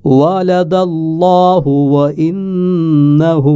ولد الله وإنهم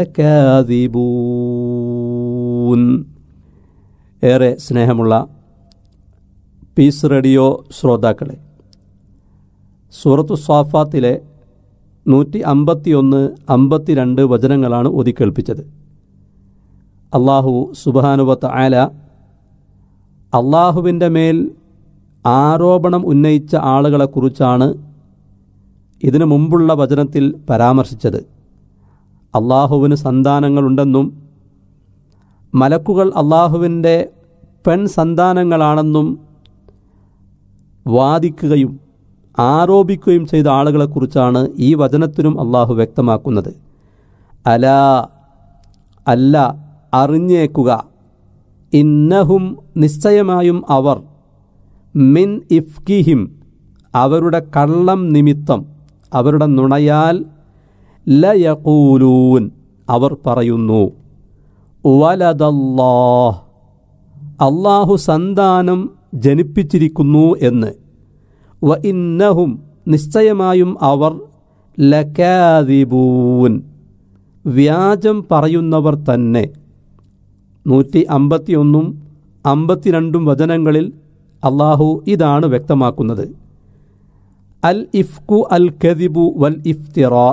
لكاذبون ഏറെ സ്നേഹമുള്ള piece radio ശ്രോതാക്കളെ സൂറത്തു സ്വാഫാത്തിലെ നൂറ്റി അമ്പത്തിയൊന്ന് അമ്പത്തിരണ്ട് വചനങ്ങളാണ് ഒതിക്കേൾപ്പിച്ചത് അള്ളാഹു സുബാനുവത്ത് ആല അള്ളാഹുവിൻ്റെ മേൽ ആരോപണം ഉന്നയിച്ച ആളുകളെക്കുറിച്ചാണ് ഇതിനു മുമ്പുള്ള വചനത്തിൽ പരാമർശിച്ചത് അള്ളാഹുവിന് സന്താനങ്ങളുണ്ടെന്നും മലക്കുകൾ അള്ളാഹുവിൻ്റെ പെൺ സന്താനങ്ങളാണെന്നും വാദിക്കുകയും ആരോപിക്കുകയും ചെയ്ത ആളുകളെക്കുറിച്ചാണ് ഈ വചനത്തിനും അള്ളാഹു വ്യക്തമാക്കുന്നത് അല അല്ല അറിഞ്ഞേക്കുക ഇന്നഹും നിശ്ചയമായും അവർ മിൻ ഇഫ്കിഹിം അവരുടെ കള്ളം നിമിത്തം അവരുടെ നുണയാൽ ലയകൂലൂൻ അവർ പറയുന്നു വലതല്ലാഹ് അള്ളാഹു സന്താനം ജനിപ്പിച്ചിരിക്കുന്നു എന്ന് വ ഇന്നഹും നിശ്ചയമായും അവർ ലക്കാദിബൂൻ വ്യാജം പറയുന്നവർ തന്നെ നൂറ്റി അമ്പത്തിയൊന്നും അമ്പത്തിരണ്ടും വചനങ്ങളിൽ അള്ളാഹു ഇതാണ് വ്യക്തമാക്കുന്നത് അൽ ഇഫ്കു അൽ കദിബു വൽ ഇഫ്തിറാ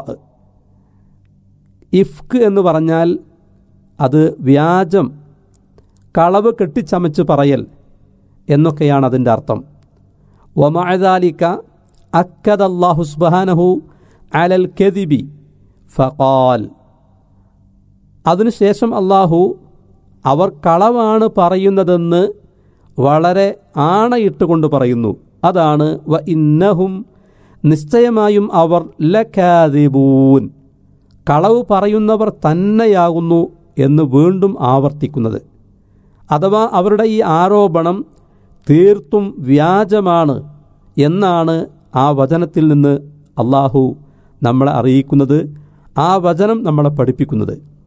ഇഫ്ക് എന്ന് പറഞ്ഞാൽ അത് വ്യാജം കളവ് കെട്ടിച്ചമച്ച് പറയൽ എന്നൊക്കെയാണ് അതിൻ്റെ അർത്ഥം വമാതാലിക്ക അക്കദ് അള്ളാഹു സുബാനഹു അലൽ കെദിബി ഫഖാൽ അതിനുശേഷം അള്ളാഹു അവർ കളവാണ് പറയുന്നതെന്ന് വളരെ ആണയിട്ടുകൊണ്ട് പറയുന്നു അതാണ് വ ഇന്നഹും നിശ്ചയമായും അവർ ലക്കാദിബൂൻ കളവ് പറയുന്നവർ തന്നെയാകുന്നു എന്ന് വീണ്ടും ആവർത്തിക്കുന്നത് അഥവാ അവരുടെ ഈ ആരോപണം തീർത്തും വ്യാജമാണ് എന്നാണ് ആ വചനത്തിൽ നിന്ന് അള്ളാഹു നമ്മളെ അറിയിക്കുന്നത് ആ വചനം നമ്മളെ പഠിപ്പിക്കുന്നത്